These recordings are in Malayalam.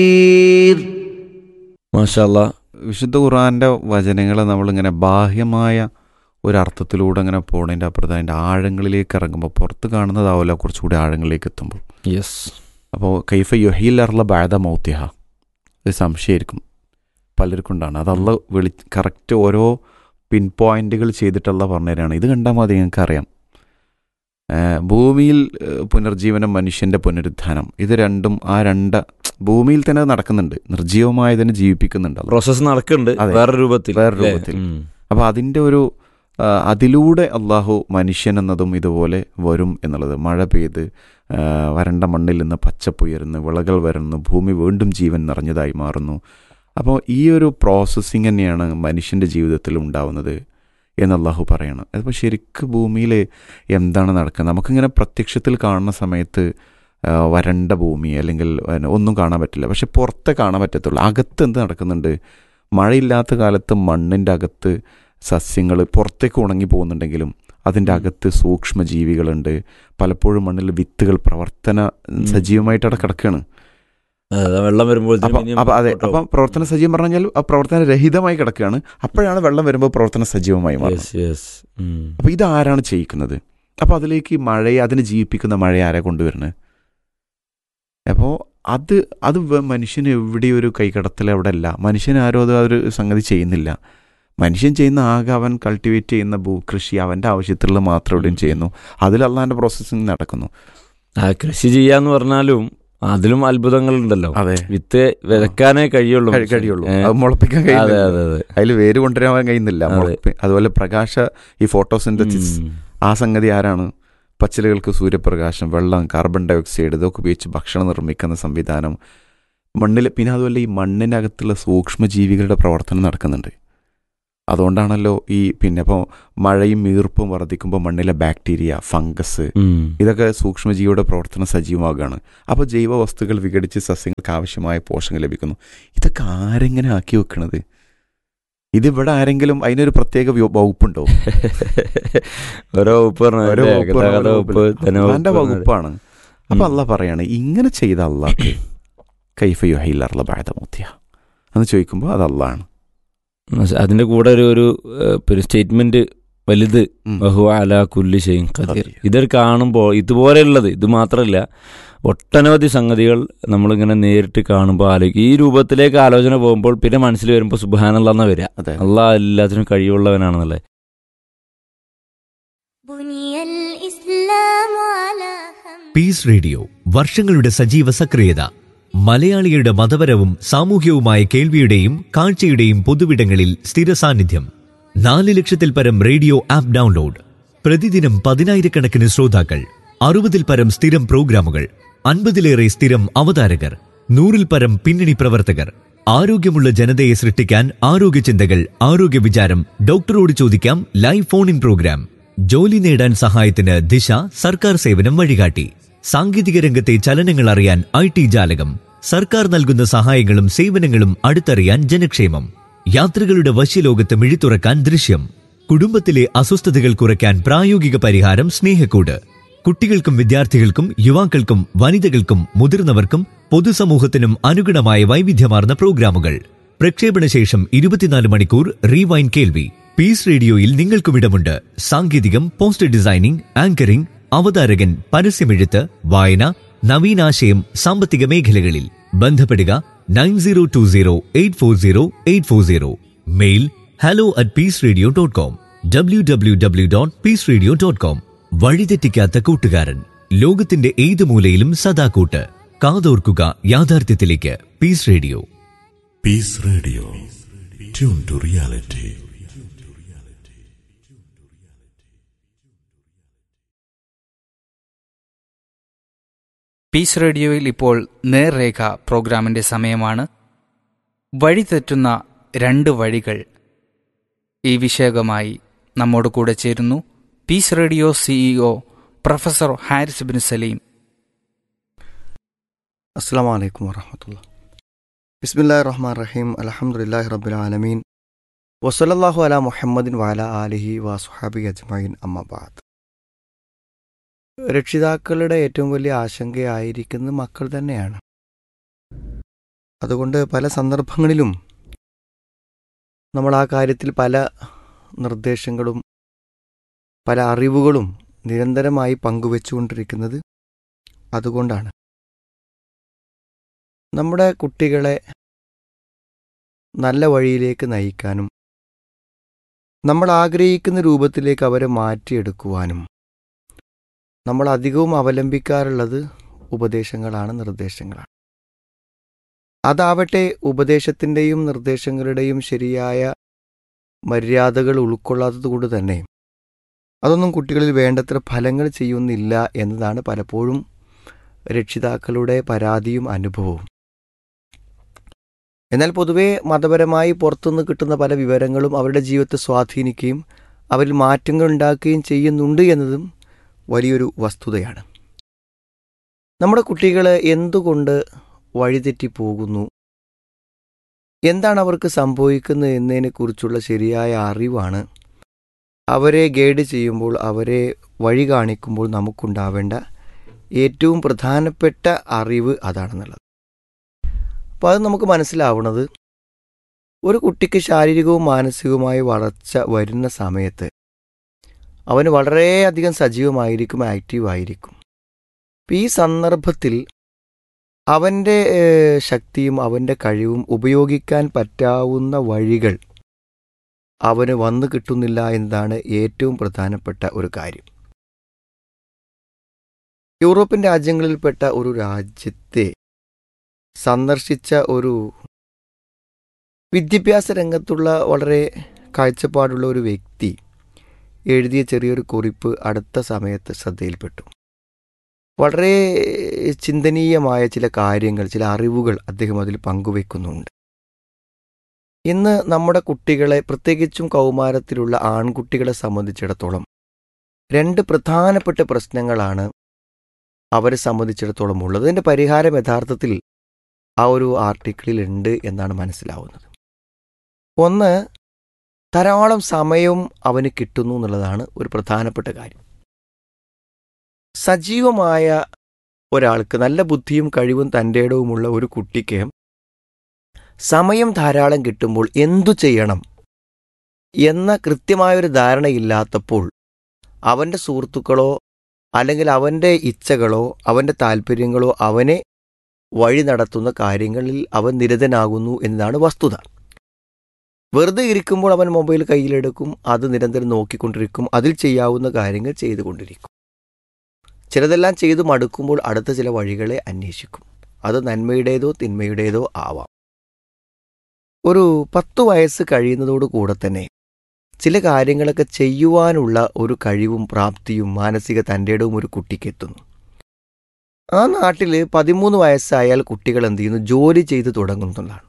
മാഷാല്ല വിശുദ്ധ ഖുർആന്റെ വചനങ്ങളെ നമ്മളിങ്ങനെ ബാഹ്യമായ ഒരു അർത്ഥത്തിലൂടെ അങ്ങനെ പോണതിൻ്റെ അപ്പുറത്ത് അതിൻ്റെ ആഴങ്ങളിലേക്ക് ഇറങ്ങുമ്പോൾ പുറത്ത് കാണുന്നതാവില്ല കുറച്ചുകൂടി ആഴങ്ങളിലേക്ക് എത്തുമ്പോൾ യെസ് അപ്പോൾ കൈഫ യൊഹീൽ അർല ബാധ മൗത്യഹ ഒരു സംശയമായിരിക്കും പലർക്കും ഉണ്ടാണ് അതല്ല വിളി കറക്റ്റ് ഓരോ പിൻ പോയിന്റുകൾ ചെയ്തിട്ടുള്ള പറഞ്ഞുതരാണ് ഇത് കണ്ടാൽ മതി നിങ്ങൾക്ക് അറിയാം ഏഹ് ഭൂമിയിൽ ഏഹ് പുനർജീവനം മനുഷ്യൻ്റെ പുനരുത്ഥാനം ഇത് രണ്ടും ആ രണ്ട് ഭൂമിയിൽ തന്നെ അത് നടക്കുന്നുണ്ട് നിർജീവമായതിനെ ജീവിപ്പിക്കുന്നുണ്ട് അള്ളാഹ്. പ്രോസസ്സ് നടക്കുന്നുണ്ട് അതെ. വേറെ രൂപത്തിൽ വേറെ അല്ലേ? രൂപത്തിൽ. ഉം. അപ്പോൾ അതിൻ്റെ ഒരു ആ, അതിലൂടെ അള്ളാഹു മനുഷ്യൻ എന്നതും ഇതുപോലെ വരും എന്നുള്ളത് മഴ പെയ്ത് ആ, വരണ്ട മണ്ണിൽ നിന്ന് പച്ചപ്പുയരുന്നു വിളകൾ വരുന്നു ഭൂമി വീണ്ടും ജീവൻ നിറഞ്ഞതായി മാറുന്നു അപ്പോൾ ഈ ഒരു പ്രോസസ്സിങ് തന്നെയാണ് മനുഷ്യൻ്റെ ജീവിതത്തിൽ ഉണ്ടാവുന്നത് എന്ന് അള്ളാഹു പറയണം അതിപ്പോൾ ശരിക്ക് ഭൂമിയിൽ എന്താണ് നടക്കുന്നത് നമുക്കിങ്ങനെ പ്രത്യക്ഷത്തിൽ കാണുന്ന സമയത്ത് ആ, വരണ്ട ഭൂമി അല്ലെങ്കിൽ പിന്നെ ഒന്നും കാണാൻ പറ്റില്ല പക്ഷെ പുറത്തെ കാണാൻ പറ്റത്തുള്ളൂ അകത്ത് എന്ത് നടക്കുന്നുണ്ട് മഴയില്ലാത്ത കാലത്ത് മണ്ണിൻ്റെ അകത്ത് സസ്യങ്ങൾ പുറത്തേക്ക് ഉണങ്ങി പോകുന്നുണ്ടെങ്കിലും അതിൻ്റെ അകത്ത് സൂക്ഷ്മജീവികളുണ്ട് പലപ്പോഴും മണ്ണിൽ വിത്തുകൾ പ്രവർത്തന സജീവമായിട്ട് അവിടെ കിടക്കുകയാണ് അതെ, വെള്ളം വരുമ്പോഴത്തേക്കും അപ്പം ഇനിയും അപ്പം അതെ മുന്നോട്ട് അപ്പം പ്രവർത്തന സജീവം പറഞ്ഞു കഴിഞ്ഞാൽ ആ പ്രവർത്തന രഹിതമായി കിടക്കുകയാണ് അപ്പോഴാണ് വെള്ളം വരുമ്പോൾ പ്രവർത്തന സജീവമായി പോകും. മാറുന്നത് Yes, yes. ഉം. അപ്പോൾ ഇതാരാണ് ചെയ്യിക്കുന്നത് അപ്പോൾ അതിലേക്ക് ഈ മഴയെ അതിനെ ജീവിപ്പിക്കുന്ന മഴയെ ആരാ കൊണ്ടുവരുന്നത് അപ്പോൾ അത് അത് വ- മനുഷ്യന് എവിടെയും ഒരു കൈകടത്തൽ അവിടെ അല്ല മനുഷ്യൻ ആരോ അത് ആ ഒരു സംഗതി ചെയ്യുന്നില്ല മനുഷ്യൻ ചെയ്യുന്ന ആകെ അവൻ കൾട്ടിവേറ്റ് ചെയ്യുന്ന ഭൂകൃഷി അവൻ്റെ ആവശ്യത്തിലുള്ള മാത്രം എവിടെയും ചെയ്യുന്നു അതിൽ അള്ളാൻ്റെ പ്രോസസ്സിങ് നടക്കുന്നു ആ കൃഷി ചെയ്യാന്ന് പറഞ്ഞാലും അതിലും അത്ഭുതങ്ങളുണ്ടല്ലോ അതെ വിത്ത് വിതക്കാനേ കഴിയുള്ളൂ കഴി- കഴിയുള്ളൂ ഏ, അത് മുളപ്പിക്കാൻ അതെ കഴിയില്ല അതെ അതെ അതിൽ വേര് കൊണ്ടുവരാൻ കഴിയുന്നില്ല അതെ. മുളപ്പി- അതുപോലെ പ്രകാശ ഈ ഫോട്ടോസിന്തസിസ് ഉം. ആ സംഗതി ആരാണ് പച്ചിലകൾക്ക് സൂര്യപ്രകാശം വെള്ളം കാർബൺ ഡൈ ഓക്സൈഡ് ഇതൊക്കെ ഉപയോഗിച്ച് ഭക്ഷണം നിർമ്മിക്കുന്ന സംവിധാനം മണ്ണിൽ പിന്നെ അതുപോലെ ഈ മണ്ണിനകത്തുള്ള സൂക്ഷ്മജീവികളുടെ പ്രവർത്തനം നടക്കുന്നുണ്ട് അതുകൊണ്ടാണല്ലോ ഈ പിന്നെ ഇപ്പോൾ മഴയും ഈർപ്പും വർദ്ധിക്കുമ്പോൾ മണ്ണിലെ ബാക്ടീരിയ ഫംഗസ് ഉം. ഇതൊക്കെ സൂക്ഷ്മജീവിയുടെ പ്രവർത്തനം സജീവമാകുകയാണ് അപ്പോൾ ജൈവ വസ്തുക്കൾ വിഘടിച്ച് സസ്യങ്ങൾക്ക് ആവശ്യമായ പോഷകം ലഭിക്കുന്നു ഇതൊക്കെ ആരെങ്ങനെ ആക്കി വെക്കണത് ഇതിവിടെ ആരെങ്കിലും അതിനൊരു പ്രത്യേക വ്യോ- വകുപ്പുണ്ടോ ഓരോ വകുപ്പ് പറഞ്ഞ ഓരോ അല്ലേ? വകുപ്പ് ഗതാഗത ഓരോ വകുപ്പ് ധന അള്ളാന്റെ വകുപ്പ് വകുപ്പാണ് അപ്പൊ ഉം. അല്ല പറയാണ് ഇങ്ങനെ ചെയ്ത അള്ളാഹ് കൈഫയോ ഹൈലർല ബാധമൂത്തിയ എന്ന് ചോദിക്കുമ്പോൾ അത് അള്ളാണ് അതിന്റെ കൂടെ ഒരു ഒരു ഏഹ്, പിന്നെ സ്റ്റേറ്റ്മെന്റ് വലുത് ഉം. ബഹു അല കുല്ലി ഷെയ്ൻ ഖദീർ ഖദീർ. ഇതൊരു കാണുമ്പോൾ ഇതുപോലെയുള്ളത് ഇത് മാത്രമല്ല ഒട്ടനവധി സംഗതികൾ നമ്മളിങ്ങനെ നേരിട്ട് കാണുമ്പോൾ ആലോചിക്കും ഈ രൂപത്തിലേക്ക് ആലോചന പോകുമ്പോൾ പിന്നെ മനസ്സിൽ വരുമ്പോൾ സുബാനല്ലാന്ന വരിക അതെ അള്ളാഹ് എല്ലാത്തിനും കഴിവുള്ളവനാണെന്നല്ലേ بني الإسلام على خمس പീസ് റേഡിയോ വർഷങ്ങളുടെ സജീവ സക്രിയത മലയാളികളുടെ മതപരവും സാമൂഹ്യവുമായ കേൾവിയുടെയും കാഴ്ചയുടെയും പൊതുവിടങ്ങളിൽ സ്ഥിര സാന്നിധ്യം നാല് ലക്ഷത്തിൽ പരം റേഡിയോ ആപ്പ് ഡൗൺലോഡ് പ്രതിദിനം പതിനായിരക്കണക്കിന് ശ്രോതാക്കൾ അറുപതിൽ പരം സ്ഥിരം പ്രോഗ്രാമുകൾ അൻപതിലേറെ സ്ഥിരം അവതാരകർ നൂറിൽ പരം പിന്നണി പ്രവർത്തകർ ആരോഗ്യമുള്ള ജനതയെ സൃഷ്ടിക്കാൻ ആരോഗ്യ ചിന്തകൾ ആരോഗ്യ വിചാരം ഡോക്ടറോട് ചോദിക്കാം ലൈവ് ഫോൺ ഇൻ പ്രോഗ്രാം ജോലി നേടാൻ സഹായത്തിന് ദിശ സർക്കാർ സേവനം വഴികാട്ടി സാങ്കേതിക രംഗത്തെ ചലനങ്ങൾ അറിയാൻ ഐ ടി ജാലകം സർക്കാർ നൽകുന്ന സഹായങ്ങളും സേവനങ്ങളും അടുത്തറിയാൻ ജനക്ഷേമം യാത്രികളുടെ വശ്യലോകത്ത് മിഴിത്തുറക്കാൻ ദൃശ്യം കുടുംബത്തിലെ അസ്വസ്ഥതകൾ കുറയ്ക്കാൻ പ്രായോഗിക പരിഹാരം സ്നേഹക്കൂട് കുട്ടികൾക്കും വിദ്യാർത്ഥികൾക്കും യുവാക്കൾക്കും വനിതകൾക്കും മുതിർന്നവർക്കും പൊതുസമൂഹത്തിനും അനുഗുണമായ വൈവിധ്യമാർന്ന പ്രോഗ്രാമുകൾ പ്രക്ഷേപണ ശേഷം ഇരുപത്തിനാല് മണിക്കൂർ റീവൈൻ കേൾവി പീസ് റേഡിയോയിൽ നിങ്ങൾക്കും ഇടമുണ്ട് സാങ്കേതികം പോസ്റ്റർ ഡിസൈനിംഗ് ആങ്കറിംഗ് അവതാരകൻ പരസ്യമെഴുത്ത് വായന നവീനാശയം സാമ്പത്തിക മേഖലകളിൽ ബന്ധപ്പെടുക nine zero two zero eight four zero eight four zero mail hello at peace radio dot com W W W dot peace radio dot com വഴിതെറ്റിക്കാത്ത കൂട്ടുകാരൻ ലോകത്തിന്റെ ഏത് മൂലയിലും സദാ കൂട്ട് കാതോർക്കുക യാഥാർത്ഥ്യത്തിലേക്ക് peace radio Peace Radio. Tune to reality. Peace റേഡിയോയിൽ ഇപ്പോൾ നേർരേഖ പ്രോഗ്രാമിന്റെ സമയമാണ് വഴിതെറ്റുന്ന രണ്ട് വഴികൾ ഈ വിഷയകമായി നമ്മോട് കൂടെ ചേരുന്നു peace radio CEO professor Haris bin Saleem അസ്സാം വലൈക്കും വറഹമത്തുള്ള ബിസ്മില്ലാ റഹ്മാൻ റഹീം അലഹമുല്ലാഹി റബ്ബുൽ ആലമീൻ വസലല്ലാഹു അല മുഹമ്മദിൻ വാല ആലിഹി വാസുഹാബി അജ്മൈൻ അമ്മബാദ് രക്ഷിതാക്കളുടെ ഏറ്റവും വലിയ ആശങ്കയായിരിക്കുന്നത് മക്കൾ തന്നെയാണ് അതുകൊണ്ട് പല സന്ദർഭങ്ങളിലും നമ്മൾ ആ കാര്യത്തിൽ പല നിർദ്ദേശങ്ങളും പല അറിവുകളും നിരന്തരമായി പങ്കുവെച്ചുകൊണ്ടിരിക്കുന്നത് അതുകൊണ്ടാണ് നമ്മുടെ കുട്ടികളെ നല്ല വഴിയിലേക്ക് നയിക്കാനും നമ്മൾ ആഗ്രഹിക്കുന്ന രൂപത്തിലേക്ക് അവരെ മാറ്റിയെടുക്കുവാനും നമ്മൾ അധികവും അവലംബിക്കാറുള്ളത് ഉപദേശങ്ങളാണ് നിർദ്ദേശങ്ങളാണ് അതാവട്ടെ ഉപദേശത്തിൻ്റെയും നിർദ്ദേശങ്ങളുടെയും ശരിയായ മര്യാദകൾ ഉൾക്കൊള്ളാത്തതുകൊണ്ട് തന്നെ അതൊന്നും കുട്ടികളിൽ വേണ്ടത്ര ഫലങ്ങൾ ചെയ്യുന്നില്ല എന്നതാണ് പലപ്പോഴും രക്ഷിതാക്കളുടെ പരാതിയും അനുഭവവും എന്നാൽ പൊതുവെ മതപരമായി പുറത്തുനിന്ന് കിട്ടുന്ന പല വിവരങ്ങളും അവരുടെ ജീവിതത്തെ സ്വാധീനിക്കുകയും അവരിൽ മാറ്റങ്ങൾ ഉണ്ടാക്കുകയും ചെയ്യുന്നുണ്ട് എന്നതും വലിയൊരു വസ്തുതയാണ് നമ്മുടെ കുട്ടികൾ എന്തുകൊണ്ട് വഴിതെറ്റി പോകുന്നു എന്താണ് അവർക്ക് സംഭവിക്കുന്നത് എന്നതിനെക്കുറിച്ചുള്ള ശരിയായ അറിവാണ് അവരെ ഗൈഡ് ചെയ്യുമ്പോൾ അവരെ വഴി കാണിക്കുമ്പോൾ നമുക്കുണ്ടാവേണ്ട ഏറ്റവും പ്രധാനപ്പെട്ട അറിവ് അതാണെന്നുള്ളത് അപ്പോൾ അത് നമുക്ക് മനസ്സിലാവുന്നത് ഒരു കുട്ടിക്ക് ശാരീരികവും മാനസികവുമായ വളർച്ച വരുന്ന സമയത്ത് അവന് വളരെയധികം സജീവമായിരിക്കും ആക്റ്റീവ് ആയിരിക്കും അപ്പം ഈ സന്ദർഭത്തിൽ അവൻ്റെ ഏഹ്, ശക്തിയും അവൻ്റെ കഴിവും ഉപയോഗിക്കാൻ പറ്റാവുന്ന വഴികൾ അവന് വന്നു കിട്ടുന്നില്ല എന്നതാണ് ഏറ്റവും പ്രധാനപ്പെട്ട ഒരു കാര്യം യൂറോപ്യൻ രാജ്യങ്ങളിൽപ്പെട്ട ഒരു രാജ്യത്തെ സന്ദർശിച്ച ഒരു വിദ്യാഭ്യാസ രംഗത്തുള്ള വളരെ കാഴ്ചപ്പാടുള്ള ഒരു വ്യക്തി എഴുതിയ ചെറിയൊരു കുറിപ്പ് അടുത്ത സമയത്ത് ശ്രദ്ധയിൽപ്പെട്ടു വളരെ ചിന്തനീയമായ ചില കാര്യങ്ങൾ ചില അറിവുകൾ അദ്ദേഹം അതിൽ പങ്കുവെക്കുന്നുണ്ട് ഇന്ന് നമ്മുടെ കുട്ടികളെ പ്രത്യേകിച്ചും കൗമാരത്തിലുള്ള ആൺകുട്ടികളെ സംബന്ധിച്ചിടത്തോളം രണ്ട് പ്രധാനപ്പെട്ട പ്രശ്നങ്ങളാണ് അവരെ സംബന്ധിച്ചിടത്തോളം ഉള്ളത് അതിൻ്റെ പരിഹാരം യഥാർത്ഥത്തിൽ ആ ഒരു ആർട്ടിക്കിളിൽ ഉണ്ട് എന്നാണ് മനസ്സിലാവുന്നത് ഒന്ന് ധാരാളം സമയവും അവന് കിട്ടുന്നു എന്നുള്ളതാണ് ഒരു പ്രധാനപ്പെട്ട കാര്യം സജീവമായ ഒരാൾക്ക് നല്ല ബുദ്ധിയും കഴിവും തൻ്റെ ഇടവുമുള്ള ഒരു കുട്ടിക്ക് സമയം ധാരാളം കിട്ടുമ്പോൾ എന്തു ചെയ്യണം എന്ന കൃത്യമായൊരു ധാരണയില്ലാത്തപ്പോൾ അവൻ്റെ സുഹൃത്തുക്കളോ അല്ലെങ്കിൽ അവൻ്റെ ഇച്ഛകളോ അവൻ്റെ താല്പര്യങ്ങളോ അവനെ വഴി നടത്തുന്ന കാര്യങ്ങളിൽ അവൻ നിരതനാകുന്നു എന്നതാണ് വസ്തുത വെറുതെ ഇരിക്കുമ്പോൾ അവൻ മൊബൈൽ കയ്യിലെടുക്കും അത് നിരന്തരം നോക്കിക്കൊണ്ടിരിക്കും അതിൽ ചെയ്യാവുന്ന കാര്യങ്ങൾ ചെയ്തുകൊണ്ടിരിക്കും ചിലതെല്ലാം ചെയ്തു മടുക്കുമ്പോൾ അടുത്ത ചില വഴികളെ അന്വേഷിക്കും അത് നന്മയുടേതോ തിന്മയുടേതോ ആവാം ഒരു പത്തു വയസ്സ് കഴിയുന്നതോടു കൂടെ തന്നെ ചില കാര്യങ്ങളൊക്കെ ചെയ്യുവാനുള്ള ഒരു കഴിവും പ്രാപ്തിയും മാനസിക തൻ്റെടവും ഒരു കുട്ടിക്ക് എത്തുന്നു ആ നാട്ടിൽ പതിമൂന്ന് വയസ്സായാൽ കുട്ടികൾ എന്ത് ചെയ്യുന്നു ജോലി ചെയ്ത് തുടങ്ങുന്നതാണ്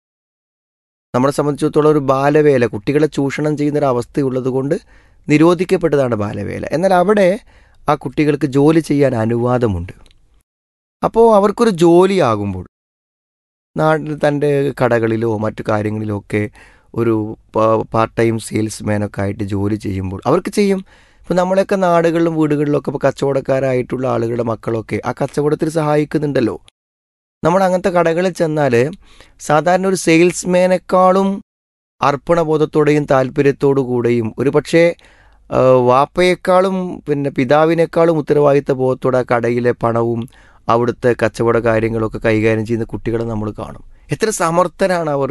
നമ്മളെ സംബന്ധിച്ചിടത്തോളം ഒരു ബാലവേല കുട്ടികളെ ചൂഷണം ചെയ്യുന്നൊരു അവസ്ഥയുള്ളത് കൊണ്ട് നിരോധിക്കപ്പെട്ടതാണ് ബാലവേല എന്നാൽ അവിടെ ആ കുട്ടികൾക്ക് ജോലി ചെയ്യാൻ അനുവാദമുണ്ട് അപ്പോൾ അവർക്കൊരു ജോലിയാകുമ്പോൾ നാട്ടിൽ തൻ്റെ കടകളിലോ മറ്റു കാര്യങ്ങളിലോ ഒക്കെ ഒരു പാർട്ട് ടൈം സെയിൽസ്മാനൊക്കെ ആയിട്ട് ജോലി ചെയ്യുമ്പോൾ അവർക്ക് ചെയ്യും ഇപ്പം നമ്മളെയൊക്കെ നാടുകളിലും വീടുകളിലൊക്കെ ഇപ്പോൾ കച്ചവടക്കാരായിട്ടുള്ള ആളുകളുടെ മക്കളൊക്കെ ആ കച്ചവടത്തിൽ സഹായിക്കുന്നുണ്ടല്ലോ നമ്മൾ അങ്ങനത്തെ കടകളിൽ ചെന്നാൽ സാധാരണ ഒരു സെയിൽസ്മാനേക്കാളും അർപ്പണബോധത്തോടെയും താല്പര്യത്തോടു കൂടെയും ഒരു പക്ഷേ ആ, വാപ്പയെക്കാളും പിന്നെ പിതാവിനേക്കാളും ഉത്തരവാദിത്ത ബോധത്തോടെ ആ കടയിലെ പണവും അവിടുത്തെ കച്ചവട കാര്യങ്ങളൊക്കെ കൈകാര്യം ചെയ്യുന്ന കുട്ടികളെ നമ്മൾ കാണും എത്ര സമർത്ഥരാണ് അവർ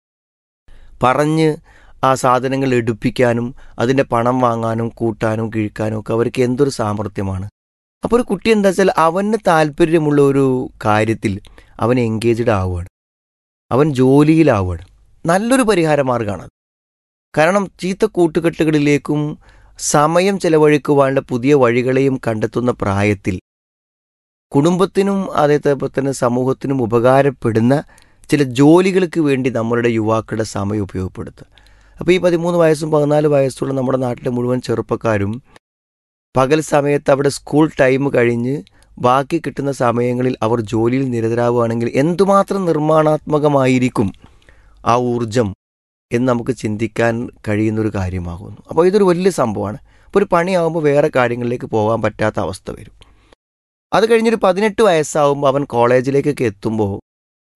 പറഞ്ഞ് ആ സാധനങ്ങൾ എടുപ്പിക്കാനും അതിൻ്റെ പണം വാങ്ങാനും കൂട്ടാനും കിഴിക്കാനും ഒക്കെ അവർക്ക് എന്തൊരു സാമർഥ്യമാണ് അപ്പോൾ ഒരു കുട്ടി എന്താ വെച്ചാൽ അവന് താല്പര്യമുള്ള ഒരു കാര്യത്തിൽ അവൻ എൻഗേജ്ഡ് ആവുകയാണ് അവൻ ജോലിയിലാവുകയാണ് നല്ലൊരു പരിഹാര മാർഗ്ഗമാണ് അത്. കാരണം ചീത്ത കൂട്ടുകെട്ടുകളിലേക്കും സമയം ചെലവഴിക്കുവാനുള്ള പുതിയ വഴികളെയും കണ്ടെത്തുന്ന പ്രായത്തിൽ കുടുംബത്തിനും അതേപോലെ തന്നെ സമൂഹത്തിനും ഉപകാരപ്പെടുന്ന ചില ജോലികൾക്ക് വേണ്ടി നമ്മളുടെ യുവാക്കളുടെ സമയം ഉപയോഗപ്പെടുത്തുക അപ്പോൾ ഈ പതിമൂന്ന് വയസ്സും പതിനാല് വയസ്സുള്ള നമ്മുടെ നാട്ടിലെ മുഴുവൻ ചെറുപ്പക്കാരും പകൽ സമയത്ത് അവിടെ സ്കൂൾ ടൈം കഴിഞ്ഞ് ബാക്കി കിട്ടുന്ന സമയങ്ങളിൽ അവർ ജോലിയിൽ നിരതരാവുകയാണെങ്കിൽ എന്തുമാത്രം നിർമ്മാണാത്മകമായിരിക്കും ആ ഊർജം എന്ന് നമുക്ക് ചിന്തിക്കാൻ കഴിയുന്നൊരു കാര്യമാകുന്നു അപ്പോൾ ഇതൊരു വലിയ സംഭവമാണ് അപ്പോൾ ഒരു പണിയാകുമ്പോൾ വേറെ കാര്യങ്ങളിലേക്ക് പോകാൻ പറ്റാത്ത അവസ്ഥ വരും അത് കഴിഞ്ഞൊരു പതിനെട്ട് വയസ്സാകുമ്പോൾ അവൻ കോളേജിലേക്കൊക്കെ എത്തുമ്പോൾ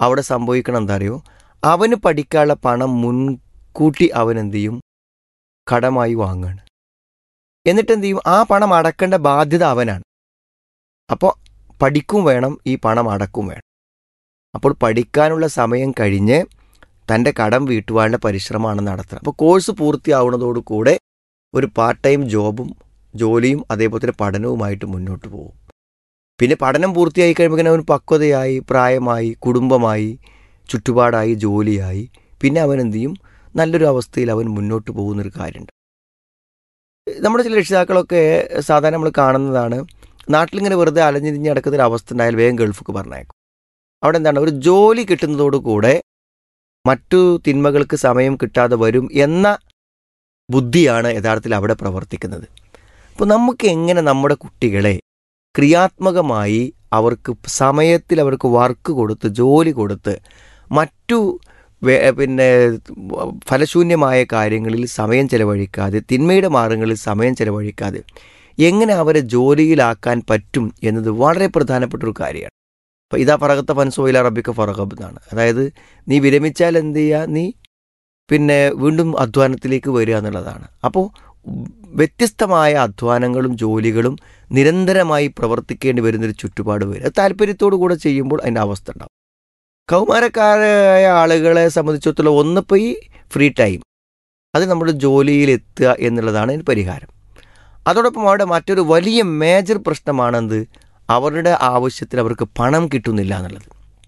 അവിടെ സംഭവിക്കണം എന്താ അറിയോ അവന് പഠിക്കാനുള്ള പണം മുൻകൂട്ടി അവൻ എന്ത് ചെയ്യും കടമായി വാങ്ങുകയാണ് എന്നിട്ട് എന്ത് ചെയ്യും ആ പണം അടക്കേണ്ട ബാധ്യത അവനാണ് അപ്പോൾ പഠിക്കും വേണം ഈ പണം അടക്കും വേണം അപ്പോൾ പഠിക്കാനുള്ള സമയം കഴിഞ്ഞ് തൻ്റെ കടം വീട്ടുവാനുള്ള പരിശ്രമമാണ് നടത്തുന്നത് അപ്പോൾ കോഴ്സ് പൂർത്തിയാവുന്നതോടുകൂടെ ഒരു പാർട്ട് ടൈം ജോബും ജോലിയും അതേപോലെ തന്നെ പഠനവുമായിട്ട് മുന്നോട്ട് പോകും പിന്നെ പഠനം പൂർത്തിയായി കഴിയുമ്പോൾ അവൻ പക്വതയായി പ്രായമായി കുടുംബമായി ചുറ്റുപാടായി ജോലിയായി പിന്നെ അവൻ എന്ത് ചെയ്യും നല്ലൊരു അവസ്ഥയിൽ അവൻ മുന്നോട്ട് പോകുന്നൊരു കാര്യമുണ്ട് നമ്മുടെ ചില രക്ഷിതാക്കളൊക്കെ സാധാരണ നമ്മൾ കാണുന്നതാണ് നാട്ടിലിങ്ങനെ വെറുതെ അലഞ്ഞിരിഞ്ഞ് നടക്കുന്ന ഒരു അവസ്ഥ ഉണ്ടായാൽ വേഗം ഗൾഫിക്ക് പറഞ്ഞേക്കും അവിടെ എന്താണ് ഒരു ജോലി കിട്ടുന്നതോടുകൂടെ മറ്റു തിന്മകൾക്ക് സമയം കിട്ടാതെ വരും എന്ന ബുദ്ധിയാണ് യഥാർത്ഥത്തിൽ അവിടെ പ്രവർത്തിക്കുന്നത് അപ്പോൾ നമുക്ക് എങ്ങനെ നമ്മുടെ കുട്ടികളെ ക്രിയാത്മകമായി അവർക്ക് സമയത്തിൽ അവർക്ക് വർക്ക് കൊടുത്ത് ജോലി കൊടുത്ത് മറ്റു വേ- പിന്നെ ഫലശൂന്യമായ കാര്യങ്ങളിൽ സമയം ചെലവഴിക്കാതെ തിന്മയുടെ മാർഗങ്ങളിൽ സമയം ചെലവഴിക്കാതെ എങ്ങനെ അവരെ ജോലിയിലാക്കാൻ പറ്റും എന്നത് വളരെ പ്രധാനപ്പെട്ട ഒരു കാര്യമാണ് അപ്പോൾ ഇതാ പറകത്ത ഫൻസോയില റബിക്ക ഫറഹബ് എന്നാണ് അതായത് നീ വിരമിച്ചാൽ എന്ത് ചെയ്യുക നീ പിന്നെ വീണ്ടും അധ്വാനത്തിലേക്ക് വരിക എന്നുള്ളതാണ് അപ്പോൾ വ്യത്യസ്തമായ അധ്വാനങ്ങളും ജോലികളും നിരന്തരമായി പ്രവർത്തിക്കേണ്ടി വരുന്നൊരു ചുറ്റുപാട് വരും അത് താല്പര്യത്തോടു കൂടെ ചെയ്യുമ്പോൾ അതിൻ്റെ അവസ്ഥ ഉണ്ടാവും കൗമാരക്കാരായ ആളുകളെ സംബന്ധിച്ചിടത്തോളം ഒന്നിപ്പോൾ ഈ ഫ്രീ ടൈം അത് നമ്മുടെ ജോലിയിൽ എത്തുക എന്നുള്ളതാണ് ഇതിന് പരിഹാരം അതോടൊപ്പം അവിടെ മറ്റൊരു വലിയ മേജർ പ്രശ്നമാണെന്ത് അവരുടെ ആവശ്യത്തിന് അവർക്ക് പണം കിട്ടുന്നില്ല എന്നുള്ളത്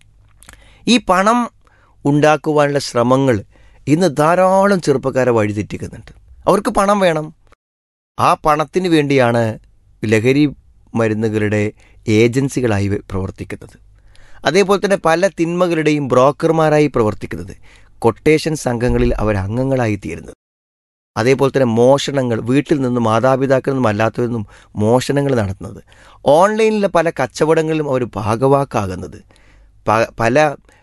ഈ പണം ഉണ്ടാക്കുവാനുള്ള ശ്രമങ്ങൾ ഇന്ന് ധാരാളം ചെറുപ്പക്കാരെ വഴിതെറ്റിക്കുന്നുണ്ട് അവർക്ക് പണം വേണം ആ പണത്തിന് വേണ്ടിയാണ് ലഹരി മരുന്നുകളുടെ ഏജൻസികളായി വ- പ്രവർത്തിക്കുന്നത് അതേപോലെ തന്നെ പല തിന്മകളുടെയും ബ്രോക്കർമാരായി പ്രവർത്തിക്കുന്നത് കൊട്ടേഷൻ സംഘങ്ങളിൽ അവർ അംഗങ്ങളായി തീരുന്നത് അതേപോലെ തന്നെ മോഷണങ്ങൾ വീട്ടിൽ നിന്നും മാതാപിതാക്കളിൽ നിന്നും അല്ലാത്തവരിൽ നിന്നും മോഷണങ്ങൾ നടത്തുന്നത് ഓൺലൈനിലെ പല കച്ചവടങ്ങളിലും അവർ ഭാഗവാക്കാകുന്നത് പ- പല